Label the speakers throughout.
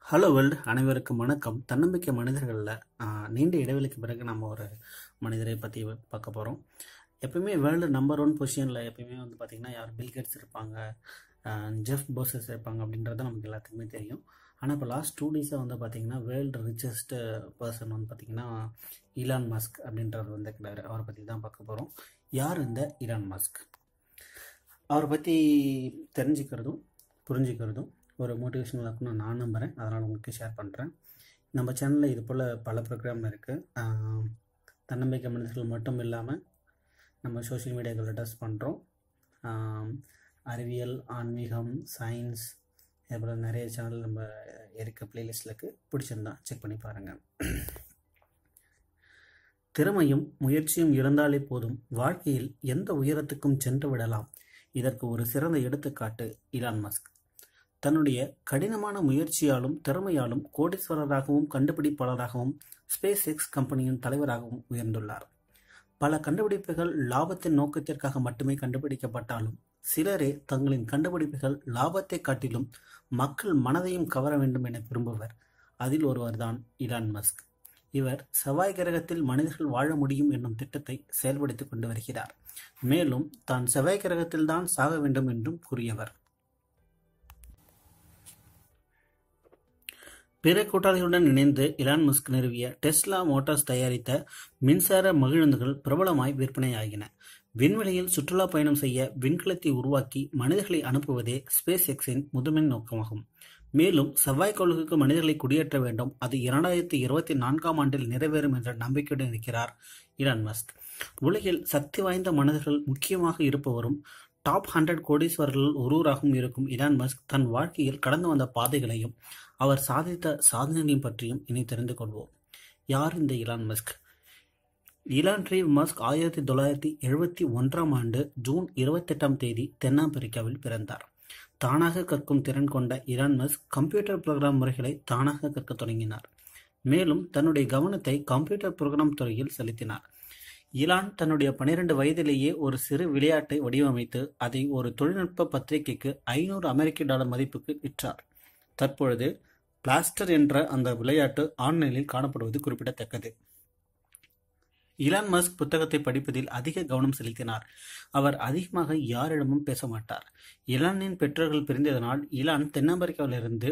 Speaker 1: hello world அனைவருக்கும் வணக்கம் தன்னம்பிக்கை மனிதர்களில் நீண்ட இடைவெளிக்கு பிறகு நம்ம ஒரு மனிதரை பற்றி பார்க்க போகிறோம் எப்பயுமே வேர்ல்டு நம்பர் ஒன் பொசிஷனில் எப்பயுமே வந்து பார்த்திங்கன்னா யார் பில்கேட்ஸ் இருப்பாங்க ஜெஃப் போசஸ் இருப்பாங்க அப்படின்றது நமக்கு எல்லாத்துக்குமே தெரியும் ஆனால் இப்போ லாஸ்ட் டூ டேஸாக வந்து பார்த்திங்கன்னா வேர்ல்டு ரிச்சஸ்ட் பர்சன் வந்து பார்த்திங்கன்னா இலான் மஸ்க் அப்படின்றவர் வந்து இருக்கிறாரு அவரை பற்றி தான் பார்க்க போகிறோம் யார் இந்த இலான் மஸ்க் அவரை பற்றி தெரிஞ்சுக்கிறதும் புரிஞ்சுக்கிறதும் ஒரு மோட்டிவேஷனலாக இருக்கும்னு நான் நம்புகிறேன் அதனால் உங்களுக்கு ஷேர் பண்ணுறேன் நம்ம சேனலில் இது போல் பல ப்ரோக்ராம் இருக்குது தன்னம்பிக்கை மனிதர்கள் மட்டும் இல்லாமல் நம்ம சோஷியல் மீடியாக்கள் அட்ரஸ் பண்ணுறோம் அறிவியல் ஆன்மீகம் சயின்ஸ் இதே போல் நிறைய சேனல் நம்ம இருக்க பிளேலிஸ்ட்டில் இருக்குது பிடிச்சிருந்தா செக் பண்ணி பாருங்கள் திறமையும் முயற்சியும் இருந்தாலே போதும் வாழ்க்கையில் எந்த உயரத்துக்கும் சென்று விடலாம் இதற்கு ஒரு சிறந்த எடுத்துக்காட்டு இலான் மஸ்க் தன்னுடைய கடினமான முயற்சியாலும் திறமையாலும் கோடீஸ்வரராகவும் கண்டுபிடிப்பாளராகவும் ஸ்பேஸ் எக்ஸ் கம்பெனியின் தலைவராகவும் உயர்ந்துள்ளார் பல கண்டுபிடிப்புகள் லாபத்தின் நோக்கத்திற்காக மட்டுமே கண்டுபிடிக்கப்பட்டாலும் சிலரே தங்களின் கண்டுபிடிப்புகள் லாபத்தை காட்டிலும் மக்கள் மனதையும் கவர வேண்டும் என விரும்புவர் அதில் ஒருவர்தான் இலான் மஸ்க் இவர் செவ்வாய் கிரகத்தில் மனிதர்கள் வாழ முடியும் என்னும் திட்டத்தை செயல்படுத்திக் கொண்டு வருகிறார் மேலும் தான் செவ்வாய் கிரகத்தில் தான் சாக வேண்டும் என்றும் கூறியவர் பிற கூட்டாளிகளுடன் இணைந்து இலான் மஸ்க் நிறுவிய டெஸ்லா மோட்டார்ஸ் தயாரித்த மின்சார மகிழுந்துகள் பிரபலமாய் விற்பனையாகின விண்வெளியில் சுற்றுலா பயணம் செய்ய விண்கலத்தை உருவாக்கி மனிதர்களை அனுப்புவதே ஸ்பேஸ் எக்ஸின் முதன்மை நோக்கமாகும் மேலும் செவ்வாய்க்கோளுக்கு மனிதர்களை குடியேற்ற வேண்டும் அது இரண்டாயிரத்தி இருபத்தி நான்காம் ஆண்டில் நிறைவேறும் என்ற நம்பிக்கையுடன் இருக்கிறார் இலான் மஸ்க் உலகில் சக்தி வாய்ந்த மனிதர்கள் முக்கியமாக இருப்பவரும் டாப் ஹண்ட்ரட் கோடீஸ்வரர்கள் ஒருவராகவும் இருக்கும் இலான் மஸ்க் தன் வாழ்க்கையில் கடந்து வந்த பாதைகளையும் அவர் சாதித்த சாதனைகளையும் பற்றியும் இனி தெரிந்து கொள்வோம் யார் இந்த Elon Musk Elon Reeve Musk ஆயிரத்தி தொள்ளாயிரத்தி எழுபத்தி ஒன்றாம் ஆண்டு ஜூன் இருபத்தெட்டாம் தேதி தென்னாப்பிரிக்காவில் பிறந்தார் தானாக கற்கும் திறன் கொண்ட இலான் மஸ்க் கம்ப்யூட்டர் புரோகிராம் முறைகளை தானாக கற்க தொடங்கினார் மேலும் தன்னுடைய கவனத்தை கம்ப்யூட்டர் புரோகிராம் துறையில் செலுத்தினார் இலான் தன்னுடைய பனிரெண்டு வயதிலேயே ஒரு சிறு விளையாட்டை வடிவமைத்து அதை ஒரு தொழில்நுட்ப பத்திரிகைக்கு ஐநூறு அமெரிக்க டாலர் மதிப்புக்கு விற்றார் தற்பொழுது பிளாஸ்டர் என்ற அந்த விளையாட்டு ஆன்லைனில் காணப்படுவது குறிப்பிடத்தக்கது இலான் மஸ்க் புத்தகத்தை படிப்பதில் அதிக கவனம் செலுத்தினார் அவர் அதிகமாக யாரிடமும் பேச மாட்டார் இலானின் பெற்றோர்கள் பிரிந்ததனால் இலான் தென்னாப்பிரிக்காவிலிருந்து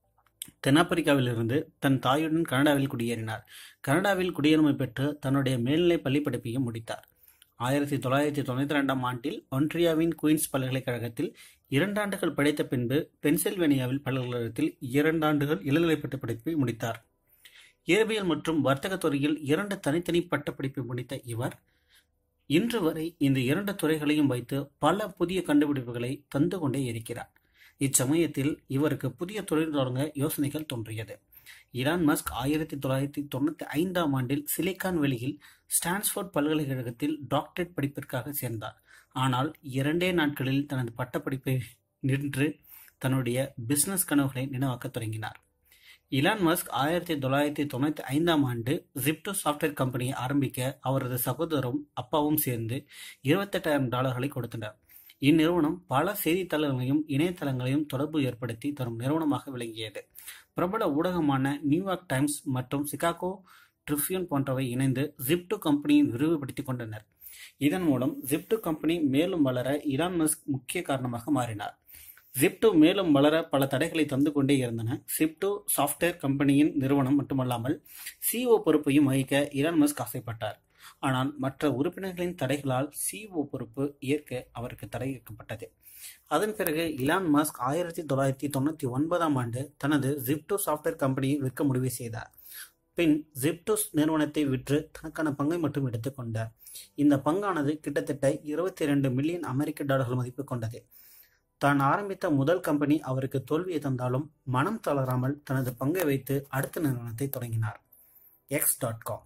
Speaker 1: தென்னாப்பிரிக்காவிலிருந்து தன் தாயுடன் கனடாவில் குடியேறினார் கனடாவில் குடியுரிமை பெற்று தன்னுடைய மேல்நிலை பள்ளி படிப்பையும் முடித்தார் ஆயிரத்தி தொள்ளாயிரத்தி தொண்ணூற்றி ரெண்டாம் ஆண்டில் ஒன்ட்ரியாவின் குயின்ஸ் பல்கலைக்கழகத்தில் இரண்டாண்டுகள் படித்த பின்பு பென்சில்வேனியாவில் பல்கலைக்கழகத்தில் இரண்டாண்டுகள் இளநிலைப்பட்ட படிப்பை முடித்தார் இயற்பியல் மற்றும் வர்த்தக துறையில் இரண்டு தனித்தனி பட்டப்படிப்பை முடித்த இவர் இன்று வரை இந்த இரண்டு துறைகளையும் வைத்து பல புதிய கண்டுபிடிப்புகளை தந்து கொண்டே இருக்கிறார் இச்சமயத்தில் இவருக்கு புதிய தொழில் தொடங்க யோசனைகள் தோன்றியது இலான் மஸ்க் ஆயிரத்தி தொள்ளாயிரத்தி தொண்ணூற்றி ஐந்தாம் ஆண்டில் சிலிக்கான் வெளியில் ஸ்டான்ஸ்போர்ட் பல்கலைக்கழகத்தில் டாக்டரேட் படிப்பிற்காக சேர்ந்தார் ஆனால் இரண்டே நாட்களில் தனது பட்டப்படிப்பை நின்று தன்னுடைய பிசினஸ் கனவுகளை நினைவாக்க தொடங்கினார் இலான் மஸ்க் ஆயிரத்தி தொள்ளாயிரத்தி தொண்ணூற்றி ஐந்தாம் ஆண்டு ஜிப்டோ சாஃப்ட்வேர் கம்பெனியை ஆரம்பிக்க அவரது சகோதரரும் அப்பாவும் சேர்ந்து இருபத்தெட்டாயிரம் டாலர்களை கொடுத்தனர் இந்நிறுவனம் பல செய்தித்தாளர்களையும் இணையதளங்களையும் தொடர்பு ஏற்படுத்தி தரும் நிறுவனமாக விளங்கியது பிரபல ஊடகமான நியூயார்க் டைம்ஸ் மற்றும் சிகாகோ ட்ரிபியூன் போன்றவை இணைந்து ஜிப்டோ கம்பெனியை விரிவுபடுத்திக் கொண்டனர் இதன் மூலம் ஜிப்டோ கம்பெனி மேலும் வளர இலான் மஸ்க் முக்கிய காரணமாக மாறினார் ஜிப்டோ மேலும் வளர பல தடைகளை தந்து கொண்டே இருந்தன ஜிப்டோ சாஃப்ட்வேர் கம்பெனியின் நிறுவனம் மட்டுமல்லாமல் சிஓ பொறுப்பையும் வகிக்க இலான் மஸ்க் ஆசைப்பட்டார் ஆனால் மற்ற உறுப்பினர்களின் தடைகளால் சிஓ பொறுப்பு ஏற்க அவருக்கு தடை ஏற்கப்பட்டது அதன் பிறகு இலான் மஸ்க் ஆயிரத்தி தொள்ளாயிரத்தி தொண்ணூற்றி ஒன்பதாம் ஆண்டு தனது ஜிப்டோ சாஃப்ட்வேர் கம்பெனியை விற்க முடிவு செய்தார் பின் ஜிப்டோஸ் நிறுவனத்தை விற்று தனக்கான பங்கை மட்டும் எடுத்துக்கொண்டார் இந்த பங்கானது கிட்டத்தட்ட இருபத்தி இரண்டு மில்லியன் அமெரிக்க டாலர்கள் மதிப்பு கொண்டது தான் ஆரம்பித்த முதல் கம்பெனி அவருக்கு தோல்வியை தந்தாலும் மனம் தளராமல் தனது பங்கை வைத்து அடுத்த நிறுவனத்தை தொடங்கினார் எக்ஸ் டாட் காம்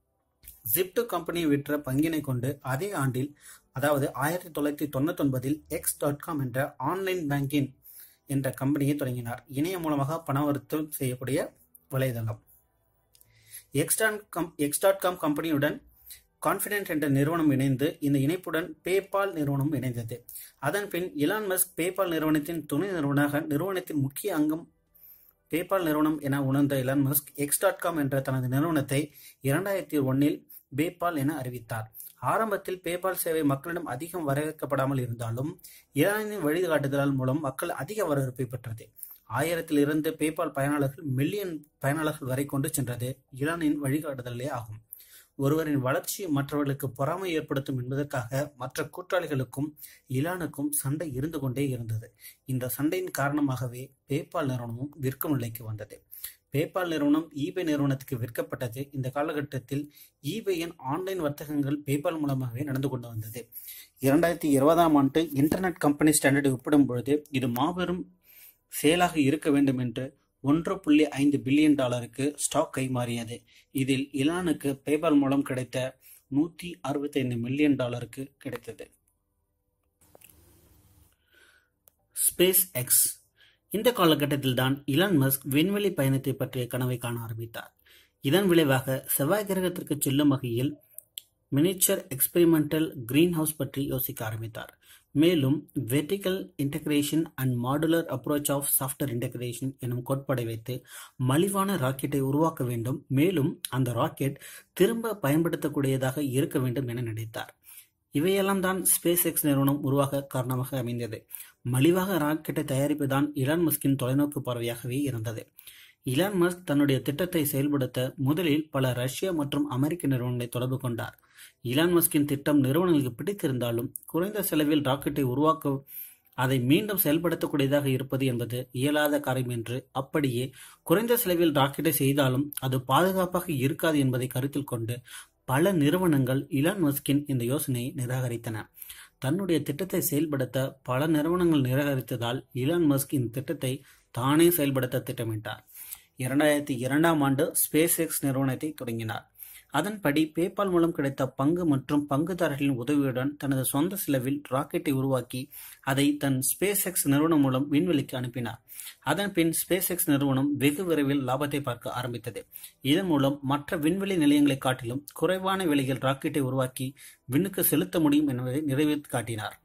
Speaker 1: ஜிப்டோ கம்பெனியை விற்ற பங்கினை கொண்டு அதே ஆண்டில் அதாவது ஆயிரத்தி தொள்ளாயிரத்தி தொண்ணூத்தி ஒன்பதில் எக்ஸ் டாட் காம் என்ற ஆன்லைன் பேங்கிங் என்ற கம்பெனியை தொடங்கினார் இணையம் மூலமாக பணவர்த்தம் செய்யக்கூடிய வலைதளம் X dot com X dot com கம்பெனியுடன் கான்ஃபிடென்ட் என்ற நிறுவனம் இணைந்து இந்த இணைப்புடன் பேபால் நிறுவனம் இணைந்தது அதன் பின் இலான் மஸ்க் பேபால் நிறுவனத்தின் துணை நிறுவனமாக நிறுவனத்தின் முக்கிய அங்கம் பேபால் நிறுவனம் என உணர்ந்த Elon Musk X dot com என்ற தனது நிறுவனத்தை இரண்டாயிரத்தி ஒன்னில் பேபால் என அறிவித்தார் ஆரம்பத்தில் பேபால் சேவை மக்களிடம் அதிகம் வரவேற்கப்படாமல் இருந்தாலும் ஈரானின் வழிகாட்டுதல் மூலம் மக்கள் அதிக வரவேற்பை பெற்றது ஆயிரத்தில் இருந்து பேபால் பயனாளர்கள் மில்லியன் பயனாளர்கள் வரை கொண்டு சென்றது ஈரானின் வழிகாட்டுதலே ஆகும் ஒருவரின் வளர்ச்சி மற்றவர்களுக்கு பொறாமை ஏற்படுத்தும் என்பதற்காக மற்ற கூட்டாளிகளுக்கும் ஈரானுக்கும் சண்டை இருந்து கொண்டே இருந்தது இந்த சண்டையின் காரணமாகவே பேபால் நிறுவனமும் விற்கும் நிலைக்கு வந்தது பேபால் நிறுவனம் ஈபே நிறுவனத்துக்கு விற்கப்பட்டது இந்த காலகட்டத்தில் ஈபேயின் ஆன்லைன் வர்த்தகங்கள் பேபால் மூலமாகவே நடந்து கொண்டு வந்தது இரண்டாயிரத்தி இருபதாம் ஆண்டு இன்டர்நெட் கம்பெனி ஸ்டாண்டர்டை ஒப்பிடும் பொழுது இது மாபெரும் செயலாக இருக்க வேண்டும் என்று ஒன்று புள்ளி ஐந்து பில்லியன் டாலருக்கு ஸ்டாக் கைமாறியது இதில் இலானுக்கு பேபால் மூலம் கிடைத்த நூற்றி அறுபத்தைந்து மில்லியன் டாலருக்கு கிடைத்தது ஸ்பேஸ் எக்ஸ் இந்த காலகட்டத்தில் தான் இலான் மஸ்க் விண்வெளி பயணத்தை பற்றிய கனவை காண ஆரம்பித்தார் இதன் விளைவாக செவ்வாய் கிரகத்திற்கு செல்லும் வகையில் மினிச்சர் எக்ஸ்பெரிமெண்டல் கிரீன் ஹவுஸ் பற்றி யோசிக்க ஆரம்பித்தார் மேலும் vertical integration and modular approach of software integration எனும் கோட்பாடை வைத்து மலிவான ராக்கெட்டை உருவாக்க வேண்டும் மேலும் அந்த ராக்கெட் திரும்ப பயன்படுத்தக்கூடியதாக இருக்க வேண்டும் என நினைத்தார் இவையெல்லாம் தான் ஸ்பேஸ் எக்ஸ் நிறுவனம் உருவாக காரணமாக அமைந்தது மலிவாக ராக்கெட்டை தயாரிப்புதான் இலான் மஸ்கின் தொலைநோக்கு பார்வையாகவே இருந்தது இலான் மஸ்க் தன்னுடைய திட்டத்தை செயல்படுத்த முதலில் பல ரஷ்ய மற்றும் அமெரிக்க நிறுவனங்களை தொடர்பு கொண்டார் இலான் மஸ்கின் திட்டம் நிறுவனங்களுக்கு பிடித்திருந்தாலும் குறைந்த செலவில் ராக்கெட்டை உருவாக்க அதை மீண்டும் செயல்படுத்தக்கூடியதாக இருப்பது என்பது இயலாத காரியம் என்று அப்படியே குறைந்த செலவில் ராக்கெட்டை செய்தாலும் அது பாதுகாப்பாக இருக்காது என்பதை கருத்தில் கொண்டு பல நிறுவனங்கள் இலான் மஸ்கின் இந்த யோசனையை நிராகரித்தன தன்னுடைய திட்டத்தை செயல்படுத்த பல நிறுவனங்கள் நிராகரித்ததால் இலான் மஸ்க் இந்த திட்டத்தை தானே செயல்படுத்த திட்டமிட்டார் இரண்டாயிரத்தி இரண்டாம் ஆண்டு ஸ்பேஸ் எக்ஸ் நிறுவனத்தை தொடங்கினார் அதன்படி பேபால் மூலம் கிடைத்த பங்கு மற்றும் பங்குதாரர்களின் உதவியுடன் தனது சொந்த செலவில் ராக்கெட்டை உருவாக்கி அதை தன் ஸ்பேஸ் எக்ஸ் நிறுவனம் மூலம் விண்வெளிக்கு அனுப்பினார் அதன் பின் ஸ்பேஸ் எக்ஸ் நிறுவனம் வெகு விரைவில் லாபத்தை பார்க்க ஆரம்பித்தது இதன் மூலம் மற்ற விண்வெளி நிலையங்களை காட்டிலும் குறைவான விலையில் ராக்கெட்டை உருவாக்கி விண்ணுக்கு செலுத்த முடியும் என்பதை நிறைவேற்றி காட்டினார்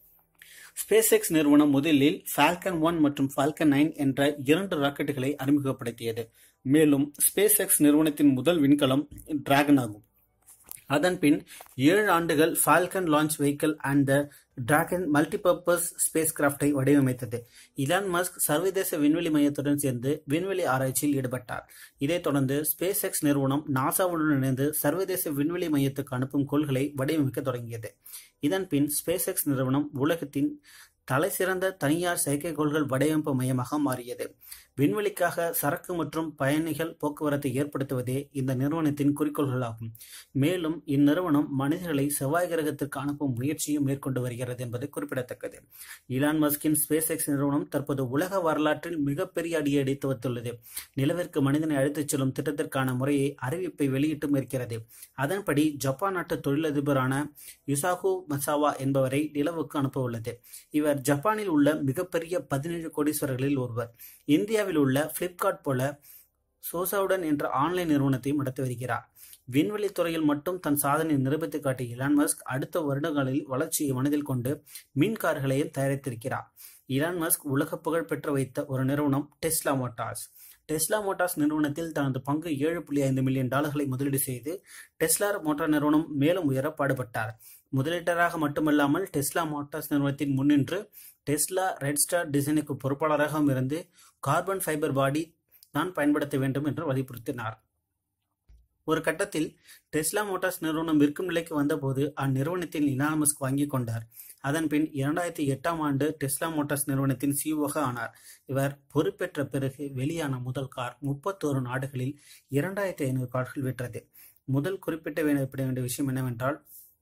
Speaker 1: ஸ்பேஸ் எக்ஸ் நிறுவனம் முதலில் ஃபால்கன் ஒன் மற்றும் ஃபால்கன் நைன் என்ற இரண்டு ராக்கெட்டுகளை அறிமுகப்படுத்தியது மேலும் ஸ்பேஸ் எக்ஸ் நிறுவனத்தின் முதல் விண்கலம் டிராகன் ஆகும் அதன் பின் ஏழு ஆண்டுகள் Falcon launch vehicle and the Dragon multipurpose space கிராஃப்டை வடிவமைத்தது இலான் மஸ்க் சர்வதேச விண்வெளி மையத்துடன் சேர்ந்து விண்வெளி ஆராய்ச்சியில் ஈடுபட்டார் இதைத் தொடர்ந்து ஸ்பேஸ் எக்ஸ் நிறுவனம் நாசாவுடன் இணைந்து சர்வதேச விண்வெளி மையத்துக்கு அனுப்பும் கோள்களை வடிவமைக்க தொடங்கியது இதன் பின் ஸ்பேஸ் எக்ஸ் நிறுவனம் உலகத்தின் தலைசிறந்த தனியார் செயற்கைக்கோள்கள் வடிவமைப்பு மையமாக மாறியது விண்வெளிக்காக சரக்கு மற்றும் பயணிகள் போக்குவரத்தை ஏற்படுத்துவதே இந்த நிறுவனத்தின் குறிக்கோள்களாகும் மேலும் இந்நிறுவனம் மனிதர்களை செவ்வாய் கிரகத்திற்கு அனுப்பும் முயற்சியும் மேற்கொண்டு வருகிறது என்பது குறிப்பிடத்தக்கது இலான் மஸ்கின் ஸ்பேஸ் எக்ஸ் நிறுவனம் தற்போது உலக வரலாற்றில் மிகப்பெரிய அடியை அடித்து வைத்துள்ளது நிலவிற்கு மனிதனை அழைத்துச் செல்லும் திட்டத்திற்கான முறையை அறிவிப்பை வெளியிட்டும் இருக்கிறது அதன்படி ஜப்பான் நாட்டு தொழிலதிபரான யுசாகு மசாவா என்பவரை நிலவுக்கு அனுப்ப உள்ளது இவர் ஜப்பானில் உள்ள மிகப்பெரிய பதினேழு கோடீஸ்வரர்களில் ஒருவர் இந்தியாவில் உள்ள பிளிப்கார்ட் போல சோசாவுடன் என்ற ஆன்லைன் நிறுவனத்தையும் நடத்தி வருகிறார் விண்வெளி துறையில் மட்டும் தன் சாதனை நிரூபித்து காட்டிய இலான் மஸ்க் அடுத்த வருடங்களில் வளர்ச்சியை மனதில் கொண்டு மின் கார்களையும் தயாரித்திருக்கிறார் இலான் மஸ்க் உலக புகழ் பெற்று வைத்த ஒரு நிறுவனம் டெஸ்லா மோட்டார்ஸ் டெஸ்லா மோட்டார்ஸ் நிறுவனத்தில் தனது பங்கு ஏழு புள்ளி ஐந்து மில்லியன் டாலர்களை முதலீடு செய்து டெஸ்லா மோட்டார் நிறுவனம் மேலும் உயர பாடுபட்டார் முதலீட்டராக மட்டுமல்லாமல் டெஸ்லா மோட்டார்ஸ் நிறுவனத்தின் முன்னின்று டெஸ்லா ரெட் ஸ்டார் டிசைனுக்கு பொறுப்பாளராகவும் இருந்து கார்பன் ஃபைபர் பாடி தான் பயன்படுத்த வேண்டும் என்று வலியுறுத்தினார் ஒரு கட்டத்தில் டெஸ்லா மோட்டார்ஸ் நிறுவனம் விற்கும் நிலைக்கு வந்தபோது அந்நிறுவனத்தின் இலான் மஸ்க் வாங்கிக் கொண்டார் அதன் பின் இரண்டாயிரத்தி எட்டாம் ஆண்டு டெஸ்லா மோட்டார்ஸ் நிறுவனத்தின் சிஓக ஆனார் இவர் பொறுப்பேற்ற பிறகு வெளியான முதல் கார் முப்பத்தோரு நாடுகளில் இரண்டாயிரத்தி ஐநூறு கார்கள் விற்றது முதல் குறிப்பிட்ட வேண்டிய விஷயம் என்னவென்றால்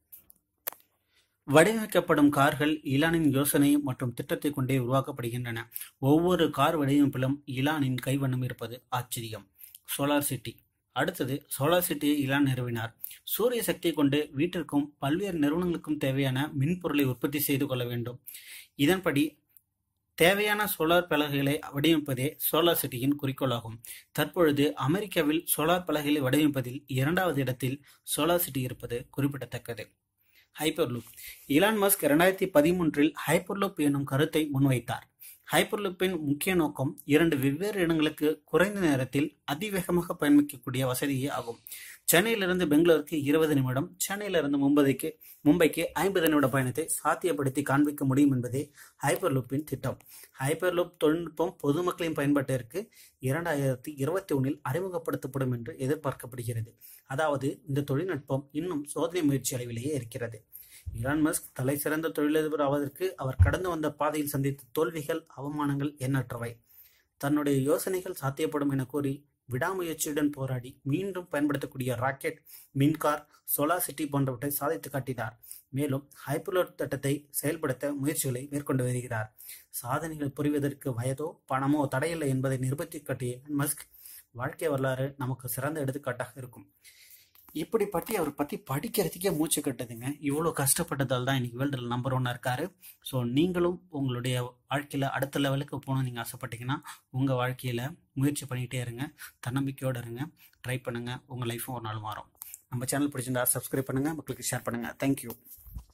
Speaker 1: வடிவமைக்கப்படும் கார்கள் இலானின் யோசனை மற்றும் திட்டத்தை கொண்டே உருவாக்கப்படுகின்றன ஒவ்வொரு கார் வடிவமைப்பிலும் இலானின் கைவண்ணம் இருப்பது ஆச்சரியம் சோலார் சிட்டி அடுத்தது சோலார் சிட்டியை இலான் நிறுவினார் சூரிய சக்தியை கொண்டு வீட்டிற்கும் பல்வேறு நிறுவனங்களுக்கும் தேவையான மின்பொருளை உற்பத்தி செய்து கொள்ள வேண்டும் இதன்படி தேவையான சோலார் பலகைகளை வடிவமைப்பதே சோலார் சிட்டியின் குறிக்கோளாகும் தற்பொழுது அமெரிக்காவில் சோலார் பலகைகளை வடிவமைப்பதில் இரண்டாவது இடத்தில் சோலார் சிட்டி இருப்பது குறிப்பிடத்தக்கது ஹைப்பர்லூப் இலான் மஸ்க் இரண்டாயிரத்தி பதிமூன்றில் ஹைப்பர்லூப் என்னும் கருத்தை முன்வைத்தார் ஹைப்பர்லூப்பின் முக்கிய நோக்கம் இரண்டு வெவ்வேறு இடங்களுக்கு குறைந்த நேரத்தில் அதிவேகமாக பயணிக்கக்கூடிய வசதியே ஆகும் சென்னையிலிருந்து பெங்களூருக்கு இருபது நிமிடம் சென்னையிலிருந்து மும்பைக்கு மும்பைக்கு ஐம்பது நிமிட பயணத்தை சாத்தியப்படுத்தி காண்பிக்க முடியும் என்பதே ஹைப்பர்லூப்பின் திட்டம் ஹைப்பர்லூப் தொழில்நுட்பம் பொதுமக்களின் பயன்பாட்டிற்கு இரண்டாயிரத்தி இருபத்தி ஒன்றில் அறிமுகப்படுத்தப்படும் என்று எதிர்பார்க்கப்படுகிறது அதாவது இந்த தொழில்நுட்பம் இன்னும் சோதனை முயற்சி அளவிலேயே இருக்கிறது இலான் மஸ்க் தலை சிறந்த தொழிலதிபர் ஆவதற்கு அவர் கடந்து வந்த பாதையில் சந்தித்த தோல்விகள் அவமானங்கள் எண்ணற்றவை தன்னுடைய யோசனைகள் சாத்தியப்படும் என கூறி விடாமுயற்சியுடன் போராடி மீண்டும் பயன்படுத்தக்கூடிய ராக்கெட் மின்கார் சோலார் சிட்டி போன்றவற்றை சாதித்து காட்டினார் மேலும் ஹைப்பர்லோட் திட்டத்தை செயல்படுத்த முயற்சிகளை மேற்கொண்டு வருகிறார் சாதனைகள் புரிவதற்கு வயதோ பணமோ தடையில்லை என்பதை நிரூபித்து காட்டிய மஸ்க் வாழ்க்கை வரலாறு நமக்கு சிறந்த எடுத்துக்காட்டாக இருக்கும் இப்படி பற்றி அவர் பற்றி படிக்கிறதுக்கே மூச்சு கட்டுதுங்க இவ்வளோ கஷ்டப்பட்டதால் தான் இன்னைக்கு வேர்ல்டில் நம்பர் ஒன்னாக இருக்காரு ஸோ நீங்களும் உங்களுடைய வாழ்க்கையில் அடுத்த லெவலுக்கு போகணும்னு நீங்கள் ஆசைப்பட்டீங்கன்னா உங்கள் வாழ்க்கையில் முயற்சி பண்ணிகிட்டே இருங்க தன்னம்பிக்கையோடு இருங்க ட்ரை பண்ணுங்கள் உங்கள் லைஃப்பும் ஒரு நாள் மாறும் நம்ம சேனல் பிடிச்சிருந்தா சப்ஸ்கிரைப் பண்ணுங்கள் மக்களுக்கு ஷேர் பண்ணுங்கள் தேங்க்யூ